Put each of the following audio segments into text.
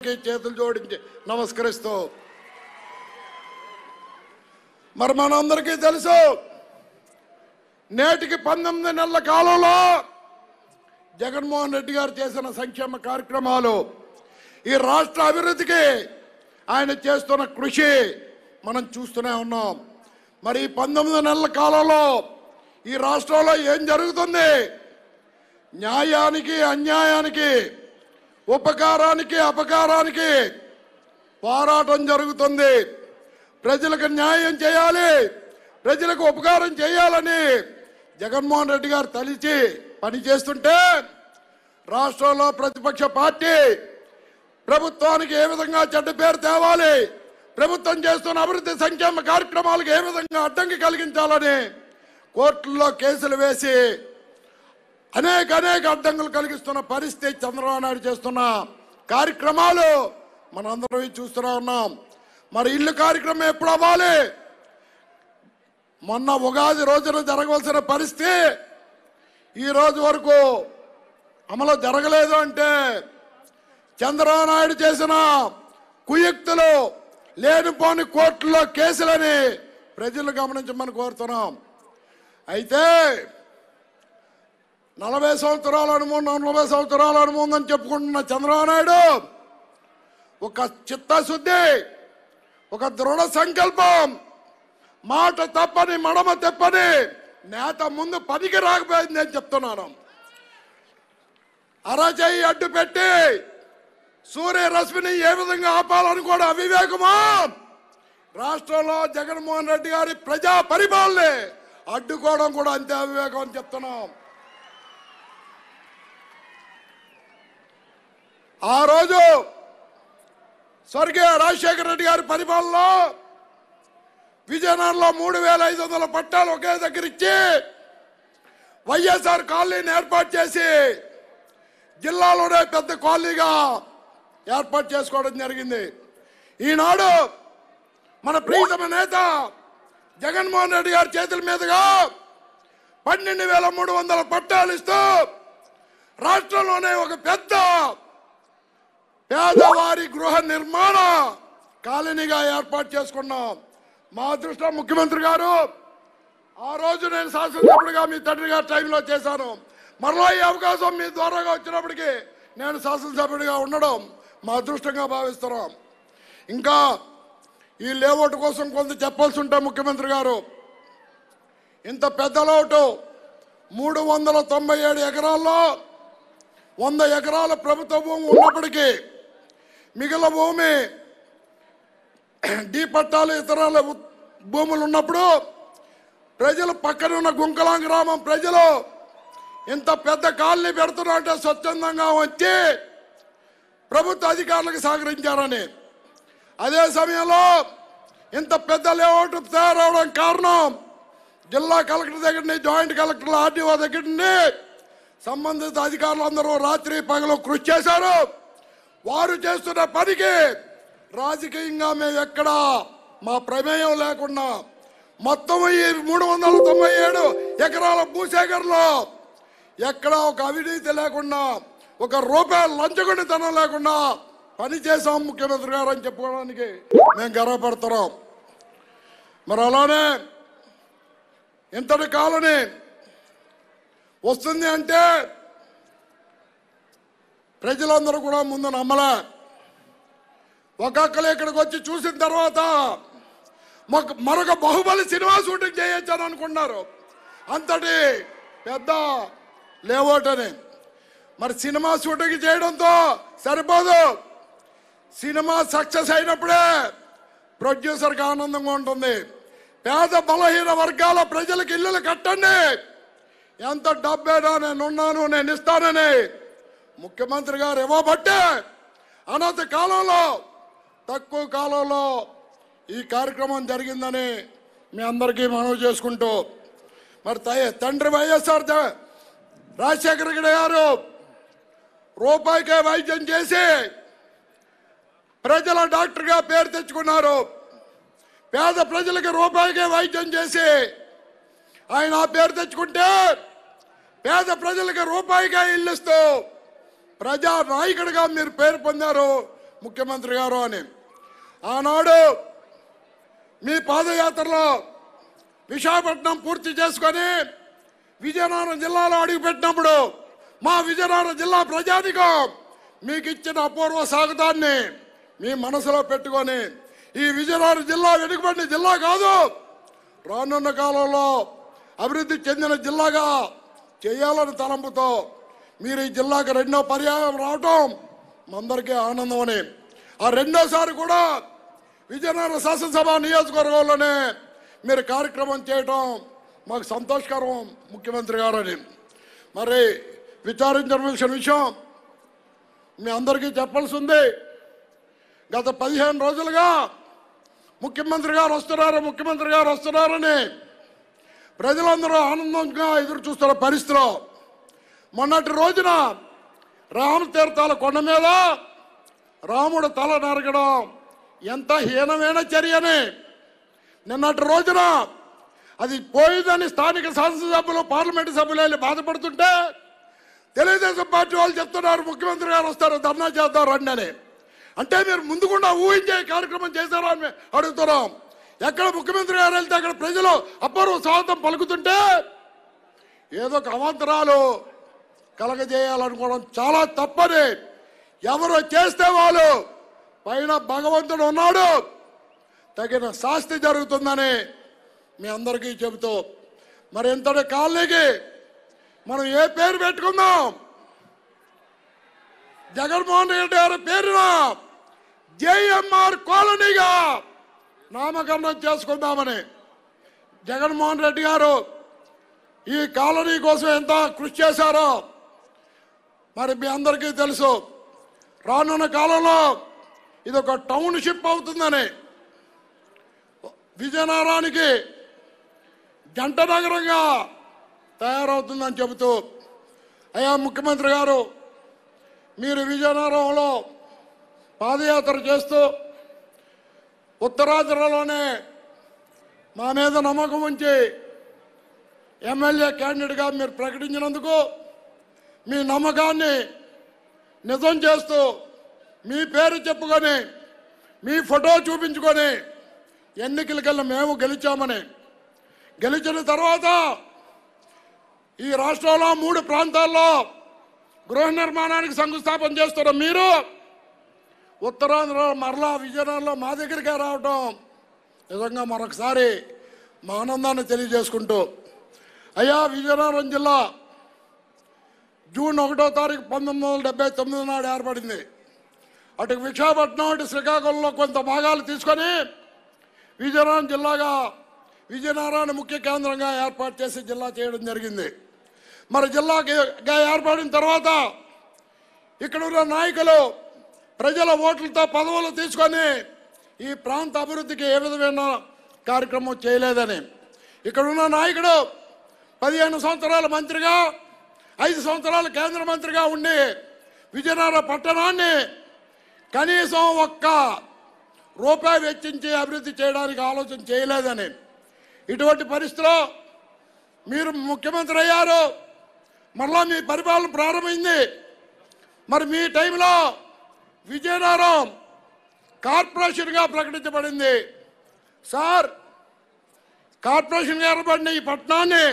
చేతులు జోడించి నమస్కరిస్తూ మరి మనందరికీ తెలుసు నేటికి పంతొమ్మిది నెలల కాలంలో జగన్మోహన్ రెడ్డి గారు చేసిన సంక్షేమ కార్యక్రమాలు ఈ రాష్ట్ర అభివృద్ధికి ఆయన చేస్తున్న కృషి మనం చూస్తూనే ఉన్నాం మరి ఈ పంతొమ్మిది నెలల కాలంలో ఈ రాష్ట్రంలో ఏం జరుగుతుంది న్యాయానికి అన్యాయానికి ఉపకారానికి అపకారానికి పోరాటం జరుగుతుంది ప్రజలకు న్యాయం చేయాలి ప్రజలకు ఉపకారం చేయాలని జగన్మోహన్ రెడ్డి గారు తలిచి పనిచేస్తుంటే రాష్ట్రంలో ప్రతిపక్ష పార్టీ ప్రభుత్వానికి ఏ విధంగా చెడ్డ పేరు తేవాలి ప్రభుత్వం చేస్తున్న అభివృద్ధి సంక్షేమ కార్యక్రమాలకు ఏ విధంగా అడ్డంకి కలిగించాలని కోర్టుల్లో కేసులు వేసి అనేక అనేక అడ్డంకులు కలిగిస్తున్న పరిస్థితి చంద్రబాబు నాయుడు చేస్తున్న కార్యక్రమాలు మనందరం చూస్తూనే ఉన్నాం మరి ఇల్లు కార్యక్రమం ఎప్పుడు అవ్వాలి మొన్న ఉగాది రోజున జరగవలసిన పరిస్థితి ఈ రోజు వరకు అమలు జరగలేదు అంటే చంద్రబాబు నాయుడు చేసిన కుయుక్తులు లేనిపోని కోర్టులో కేసులని ప్రజలు గమనించమని కోరుతున్నాం అయితే నలభై సంవత్సరాల అనుభవం నలభై సంవత్సరాల అనుభవం అని చెప్పుకుంటున్న చంద్రబాబు నాయుడు ఒక చిత్తశుద్ధి ఒక దృఢ సంకల్పం మాట తప్పని మడమ తెప్పని నేత ముందు పనికి రాకపోయింది అని చెప్తున్నాను అరచేయి అడ్డు పెట్టి సూర్య రశ్మిని ఏ విధంగా ఆపాలని కూడా అవివేకమా రాష్ట్రంలో జగన్మోహన్ రెడ్డి గారి ప్రజా పరిపాలనే అడ్డుకోవడం కూడా అంతే అవివేకం అని చెప్తున్నాం ఆ రోజు స్వర్గీయ రాజశేఖర రెడ్డి గారి పరిపాలనలో విజయనగరంలో మూడు వేల ఐదు వందల పట్టాలు ఒకే దగ్గర ఇచ్చి వైఎస్ఆర్ కాలనీని ఏర్పాటు చేసి జిల్లాలోనే పెద్ద కాలనీగా ఏర్పాటు చేసుకోవడం జరిగింది ఈనాడు మన ప్రీతమ నేత జగన్మోహన్ రెడ్డి గారి చేతుల మీదుగా పన్నెండు వేల మూడు వందల పట్టాలు ఇస్తూ రాష్ట్రంలోనే ఒక పెద్ద పేదవారి గృహ నిర్మాణ కాలనీగా ఏర్పాటు చేసుకున్నాం మా అదృష్టం ముఖ్యమంత్రి గారు ఆ రోజు నేను శాసనసభ్యుడిగా మీ తండ్రి గారి టైంలో చేశాను మరలా ఈ అవకాశం మీ ద్వారాగా వచ్చినప్పటికీ నేను శాసనసభ్యుడిగా ఉండడం మా అదృష్టంగా భావిస్తున్నాం ఇంకా ఈ లేఅవుట్ కోసం కొంత చెప్పాల్సి ఉంటే ముఖ్యమంత్రి గారు ఇంత పెద్ద లోటు మూడు వందల తొంభై ఏడు ఎకరాల్లో వంద ఎకరాల ప్రభుత్వ భూమి ఉన్నప్పటికీ మిగిలిన భూమి డీ పట్టాలు ఇతరాల ఉ- భూములు ఉన్నప్పుడు ప్రజలు పక్కన ఉన్న గుంకలాం గ్రామం ప్రజలు ఇంత పెద్ద కాలనీ పెడుతున్నారంటే స్వచ్ఛందంగా వచ్చి ప్రభుత్వ అధికారులకు సహకరించారని అదే సమయంలో ఇంత పెద్ద లేఅవుట్ తయారవడం కారణం జిల్లా కలెక్టర్ దగ్గర నుంచి జాయింట్ కలెక్టర్ ఆర్డీఓ దగ్గర నుండి సంబంధిత అధికారులు అందరూ రాత్రి పగలు కృషి చేశారు వారు చేస్తున్న పనికి రాజకీయంగా మేము ఎక్కడ మా ప్రమేయం లేకుండా మొత్తం ఈ మూడు వందల తొంభై ఏడు ఎకరాల భూసేకరణలో ఎక్కడ ఒక అవినీతి లేకుండా ఒక రూపాయల లంచగొండితనం లేకుండా పని చేశాం ముఖ్యమంత్రి గారు అని చెప్పుకోవడానికి మేము గర్వపడుతున్నాం మరి అలానే ఇంతటి కాలని వస్తుంది అంటే ప్రజలందరూ కూడా ముందు నమ్మలే ఒక్కొక్కరు ఇక్కడికి వచ్చి చూసిన తర్వాత మాకు మరొక బాహుబలి సినిమా షూటింగ్ చేయొచ్చు అని అనుకున్నారు అంతటి పెద్ద లేఅవుట్ అని మరి సినిమా షూటింగ్ చేయడంతో సరిపోదు సినిమా సక్సెస్ అయినప్పుడే ప్రొడ్యూసర్కి ఆనందంగా ఉంటుంది పేద బలహీన వర్గాల ప్రజలకు ఇల్లులు కట్టండి ఎంత డబ్బైనా నేను ఉన్నాను నేను ఇస్తానని ముఖ్యమంత్రి గారు ఇవ్వబట్టే అనంత కాలంలో తక్కువ కాలంలో ఈ కార్యక్రమం జరిగిందని మీ అందరికీ మనవి చేసుకుంటూ మరి తయ- తండ్రి వైఎస్ఆర్ జ- రాజశేఖర రెడ్డి గారు రూపాయికే వైద్యం చేసి ప్రజల డాక్టర్గా పేరు తెచ్చుకున్నారు పేద ప్రజలకు రూపాయికే వైద్యం చేసి ఆయన ఆ పేరు తెచ్చుకుంటే పేద ప్రజలకు రూపాయిగా ఇల్లు ఇస్తూ ప్రజా నాయకుడిగా మీరు పేరు పొందారు ముఖ్యమంత్రి గారు అని ఆనాడు మీ పాదయాత్రలో విశాఖపట్నం పూర్తి చేసుకొని విజయనగరం జిల్లాలో అడుగుపెట్టినప్పుడు మా విజయనగరం జిల్లా ప్రజానికం మీకు ఇచ్చిన అపూర్వ స్వాగతాన్ని మీ మనసులో పెట్టుకొని ఈ విజయనగరం జిల్లా వెనుకబడిన జిల్లా కాదు రానున్న కాలంలో అభివృద్ధి చెందిన జిల్లాగా చేయాలని తలంపుతో మీరు ఈ జిల్లాకు రెండో పర్యాయం రావటం మందరికీ ఆనందం అని ఆ రెండోసారి కూడా విజయనగరం శాసనసభ నియోజకవర్గంలోనే మీరు కార్యక్రమం చేయటం మాకు సంతోషకరం ముఖ్యమంత్రి గారు అని మరి విచారించవలసిన విషయం మీ అందరికీ చెప్పాల్సి ఉంది గత పదిహేను రోజులుగా ముఖ్యమంత్రి గారు వస్తున్నారు ముఖ్యమంత్రి గారు వస్తున్నారని ప్రజలందరూ ఆనందంగా ఎదురు చూస్తున్న పరిస్థితిలో మొన్నటి రోజున రామతీర్థాల కొండ మీద రాముడు తల నరగడం ఎంత హీనమైన చర్యని నిన్నటి రోజున అది పోయిందని స్థానిక శాసనసభ్యులు పార్లమెంటు సభ్యులు వెళ్ళి బాధపడుతుంటే తెలుగుదేశం పార్టీ వాళ్ళు చెప్తున్నారు ముఖ్యమంత్రి గారు వస్తారు ధర్నా చేద్దాం రండి అని అంటే మీరు ముందుకుండా ఊహించే కార్యక్రమం చేశారా అని అడుగుతున్నాం ఎక్కడ ముఖ్యమంత్రి గారు వెళ్తే అక్కడ ప్రజలు అపూర్వ స్వాగతం పలుకుతుంటే ఏదో ఒక అవాంతరాలు కలగజేయాలనుకోవడం చాలా తప్పని ఎవరు చేస్తే వాళ్ళు పైన భగవంతుడు ఉన్నాడు తగిన శాస్తి జరుగుతుందని మీ అందరికీ చెబుతూ మరి ఇంతటి కాలనీకి మనం ఏ పేరు పెట్టుకుందాం జగన్మోహన్ రెడ్డి గారి పేరున జేఎంఆర్ కాలనీగా నామకరణం చేసుకుందామని జగన్మోహన్ రెడ్డి గారు ఈ కాలనీ కోసం ఎంత కృషి చేశారో మరి మీ అందరికీ తెలుసు రానున్న కాలంలో ఇది ఒక టౌన్షిప్ అవుతుందని విజయనగరానికి జంట నగరంగా తయారవుతుందని చెబుతూ అయ్యా ముఖ్యమంత్రి గారు మీరు విజయనగరంలో పాదయాత్ర చేస్తూ ఉత్తరాంధ్రలోనే మా మీద నమ్మకం ఉంచి ఎమ్మెల్యే క్యాండిడేట్గా మీరు ప్రకటించినందుకు మీ నమ్మకాన్ని నిజం చేస్తూ మీ పేరు చెప్పుకొని మీ ఫోటో చూపించుకొని ఎన్నికలకల్లా మేము గెలిచామని గెలిచిన తర్వాత ఈ రాష్ట్రంలో మూడు ప్రాంతాల్లో గృహ నిర్మాణానికి శంకుస్థాపన చేస్తున్న మీరు ఉత్తరాంధ్రలో మరలా విజయనగరంలో మా దగ్గరికే రావటం నిజంగా మరొకసారి మా ఆనందాన్ని తెలియజేసుకుంటూ అయ్యా విజయనగరం జిల్లా జూన్ ఒకటో తారీఖు పంతొమ్మిది వందల డెబ్బై తొమ్మిది నాడు ఏర్పడింది అటు విశాఖపట్నం అటు శ్రీకాకుళంలో కొంత భాగాలు తీసుకొని విజయనగరం జిల్లాగా విజయనగరాన్ని ముఖ్య కేంద్రంగా ఏర్పాటు చేసి జిల్లా చేయడం జరిగింది మరి జిల్లాగా ఏర్పడిన తర్వాత ఇక్కడ ఉన్న నాయకులు ప్రజల ఓట్లతో పదవులు తీసుకొని ఈ ప్రాంత అభివృద్ధికి ఏ విధమైన కార్యక్రమం చేయలేదని ఇక్కడ ఉన్న నాయకుడు పదిహేను సంవత్సరాల మంత్రిగా ఐదు సంవత్సరాలు కేంద్ర మంత్రిగా ఉండి విజయనగరం పట్టణాన్ని కనీసం ఒక్క రూపాయి వెచ్చించి అభివృద్ధి చేయడానికి ఆలోచన చేయలేదని ఇటువంటి పరిస్థితిలో మీరు ముఖ్యమంత్రి అయ్యారు మరలా మీ పరిపాలన ప్రారంభమైంది మరి మీ టైంలో విజయనగరం కార్పొరేషన్గా ప్రకటించబడింది సార్ కార్పొరేషన్గా ఏర్పడిన ఈ పట్టణాన్ని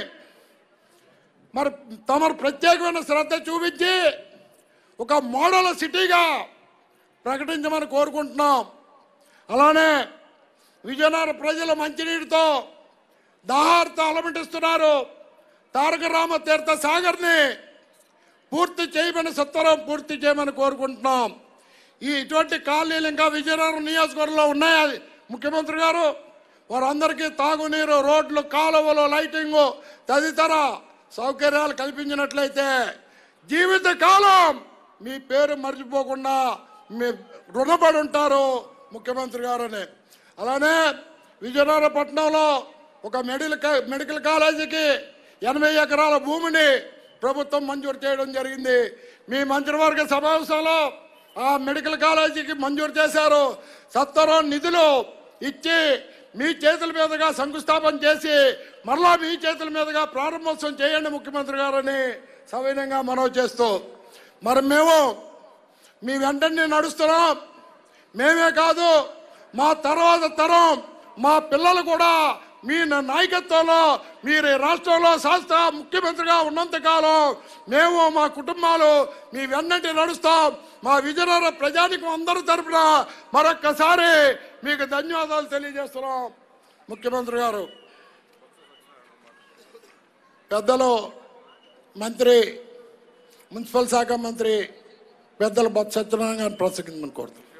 మరి తమరు ప్రత్యేకమైన శ్రద్ధ చూపించి ఒక మోడల్ సిటీగా ప్రకటించమని కోరుకుంటున్నాం అలానే విజయనగరం ప్రజలు మంచినీటితో దాహార్తో అలమటిస్తున్నారు తారక రామ తీర్థ సాగర్ని పూర్తి చేయమని సత్వరం పూర్తి చేయమని కోరుకుంటున్నాం ఈ ఇటువంటి కాలనీలు ఇంకా విజయనగరం నియోజకవర్గంలో ఉన్నాయి ముఖ్యమంత్రి గారు వారందరికీ తాగునీరు రోడ్లు కాలువలు లైటింగు తదితర సౌకర్యాలు కల్పించినట్లయితే జీవిత కాలం మీ పేరు మర్చిపోకుండా మీ రుణపడి ఉంటారు ముఖ్యమంత్రి గారని అలానే విజయనగరం పట్టణంలో ఒక మెడికల్ కా- మెడికల్ కాలేజీకి ఎనభై ఎకరాల భూమిని ప్రభుత్వం మంజూరు చేయడం జరిగింది మీ మంత్రివర్గ సమావేశంలో ఆ మెడికల్ కాలేజీకి మంజూరు చేశారు సత్వరం నిధులు ఇచ్చి మీ చేతుల మీదుగా శంకుస్థాపన చేసి మరలా మీ చేతుల మీదుగా ప్రారంభోత్సవం చేయండి ముఖ్యమంత్రి గారని సవినయంగా మనవి చేస్తూ మరి మేము మీ వెంటనే నడుస్తున్నాం మేమే కాదు మా తర్వాత తరం మా పిల్లలు కూడా మీ నా- నాయకత్వంలో మీరు ఈ రాష్ట్రంలో శాస్త్ర ముఖ్యమంత్రిగా ఉన్నంతకాలం మేము మా కుటుంబాలు మీ వెన్నటి నడుస్తాం మా విజయనగర ప్రజానికం అందరి తరపున మరొక్కసారి మీకు ధన్యవాదాలు తెలియజేస్తున్నాం ముఖ్యమంత్రి గారు పెద్దలు మంత్రి మున్సిపల్ శాఖ మంత్రి పెద్దల బొత్స సత్యనారాయణ గారిని ప్రసంగించమని కోరుతున్నాం